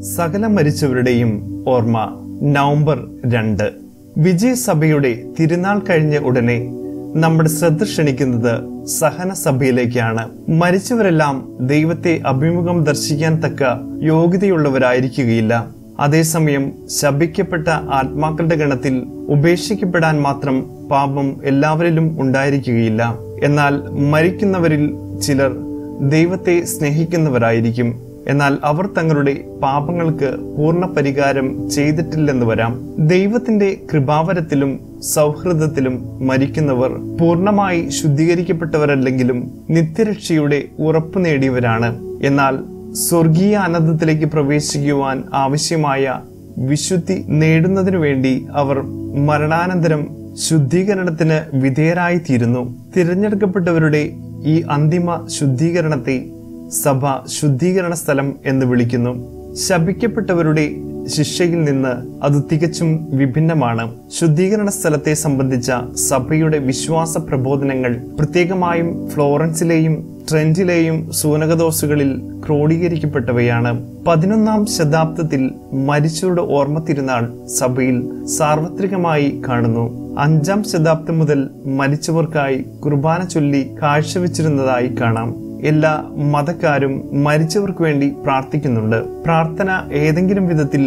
സകല മരിച്ചവരുടെയും ഓർമ്മ നവംബർ രണ്ട് വിജയസഭയുടെ തിരുനാൾ കഴിഞ്ഞ ഉടനെ നമ്മുടെ ശ്രദ്ധ ക്ഷണിക്കുന്നത് സഹന സഭയിലേക്കാണ് മരിച്ചവരെല്ലാം ദൈവത്തെ അഭിമുഖം ദർശിക്കാൻ തക്ക യോഗ്യതയുള്ളവരായിരിക്കുകയില്ല അതേസമയം ശപിക്കപ്പെട്ട ആത്മാക്കളുടെ ഗണത്തിൽ ഉപേക്ഷിക്കപ്പെടാൻ മാത്രം പാപം എല്ലാവരിലും ഉണ്ടായിരിക്കുകയില്ല എന്നാൽ മരിക്കുന്നവരിൽ ചിലർ ദൈവത്തെ സ്നേഹിക്കുന്നവരായിരിക്കും എന്നാൽ അവർ തങ്ങളുടെ പാപങ്ങൾക്ക് പൂർണ്ണ പരിഹാരം ചെയ്തിട്ടില്ലെന്ന് വരാം ദൈവത്തിന്റെ കൃപാവരത്തിലും സൗഹൃദത്തിലും മരിക്കുന്നവർ പൂർണ്ണമായി ശുദ്ധീകരിക്കപ്പെട്ടവരല്ലെങ്കിലും നിത്യരക്ഷയുടെ ഉറപ്പു നേടിയവരാണ് എന്നാൽ സ്വർഗീയ അനന്തത്തിലേക്ക് പ്രവേശിക്കുവാൻ ആവശ്യമായ വിശുദ്ധി നേടുന്നതിനു വേണ്ടി അവർ മരണാനന്തരം ശുദ്ധീകരണത്തിന് വിധേയരായി തീരുന്നു തിരഞ്ഞെടുക്കപ്പെട്ടവരുടെ ഈ അന്തിമ ശുദ്ധീകരണത്തെ സഭ ശുദ്ധീകരണ സ്ഥലം എന്ന് വിളിക്കുന്നു ശപിക്കപ്പെട്ടവരുടെ ശിക്ഷയിൽ നിന്ന് അത് തികച്ചും വിഭിന്നമാണ് ശുദ്ധീകരണ സ്ഥലത്തെ സംബന്ധിച്ച സഭയുടെ വിശ്വാസ പ്രബോധനങ്ങൾ പ്രത്യേകമായും ഫ്ലോറൻസിലെയും ട്രെൻഡിലെയും സൂനകദോസുകളിൽ ക്രോഡീകരിക്കപ്പെട്ടവയാണ് പതിനൊന്നാം ശതാബ്ദത്തിൽ മരിച്ചവരുടെ ഓർമ്മ തിരുനാൾ സഭയിൽ സാർവത്രികമായി കാണുന്നു അഞ്ചാം ശതാബ്ദം മുതൽ മരിച്ചവർക്കായി കുർബാന ചൊല്ലി കാഴ്ചവെച്ചിരുന്നതായി കാണാം എല്ലാ മതക്കാരും മരിച്ചവർക്ക് വേണ്ടി പ്രാർത്ഥിക്കുന്നുണ്ട് പ്രാർത്ഥന ഏതെങ്കിലും വിധത്തിൽ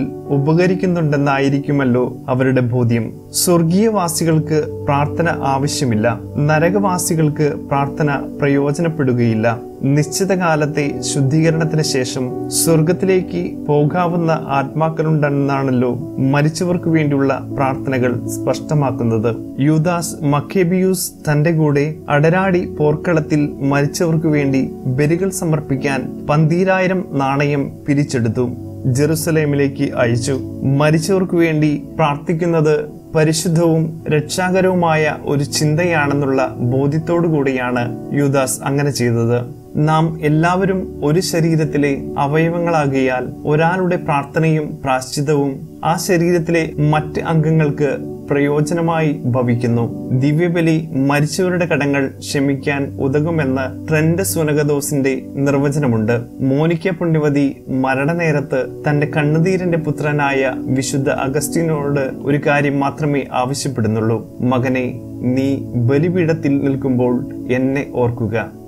ഉപകരിക്കുന്നുണ്ടെന്നായിരിക്കുമല്ലോ അവരുടെ ബോധ്യം സ്വർഗീയവാസികൾക്ക് പ്രാർത്ഥന ആവശ്യമില്ല നരകവാസികൾക്ക് പ്രാർത്ഥന പ്രയോജനപ്പെടുകയില്ല നിശ്ചിത കാലത്തെ ശുദ്ധീകരണത്തിന് ശേഷം സ്വർഗത്തിലേക്ക് പോകാവുന്ന ആത്മാക്കളുണ്ടെന്നാണല്ലോ മരിച്ചവർക്ക് വേണ്ടിയുള്ള പ്രാർത്ഥനകൾ സ്പഷ്ടമാക്കുന്നത് യൂദാസ് മക്കേബിയൂസ് തന്റെ കൂടെ അടരാടി പോർക്കളത്തിൽ മരിച്ചവർക്ക് വേണ്ടി ബലികൾ സമർപ്പിക്കാൻ പന്തീരായിരം നാണയം പിരിച്ചെടുത്തു ജെറുസലേമിലേക്ക് അയച്ചു മരിച്ചവർക്ക് വേണ്ടി പ്രാർത്ഥിക്കുന്നത് പരിശുദ്ധവും രക്ഷാകരവുമായ ഒരു ചിന്തയാണെന്നുള്ള ബോധ്യത്തോടു കൂടിയാണ് യൂദാസ് അങ്ങനെ ചെയ്തത് നാം എല്ലാവരും ഒരു ശരീരത്തിലെ അവയവങ്ങളാകിയാൽ ഒരാളുടെ പ്രാർത്ഥനയും പ്രാശ്ചിതവും ആ ശരീരത്തിലെ മറ്റ് അംഗങ്ങൾക്ക് പ്രയോജനമായി ഭവിക്കുന്നു ദിവ്യബലി മരിച്ചവരുടെ കടങ്ങൾ ക്ഷമിക്കാൻ ഉതകുമെന്ന് ട്രെൻഡ് സുനകദോസിന്റെ നിർവചനമുണ്ട് മോനിക്ക പുണ്യവതി മരണനേരത്ത് തന്റെ കണ്ണുനീരിന്റെ പുത്രനായ വിശുദ്ധ അഗസ്റ്റിനോട് ഒരു കാര്യം മാത്രമേ ആവശ്യപ്പെടുന്നുള്ളൂ മകനെ നീ ബലിപീഠത്തിൽ നിൽക്കുമ്പോൾ എന്നെ ഓർക്കുക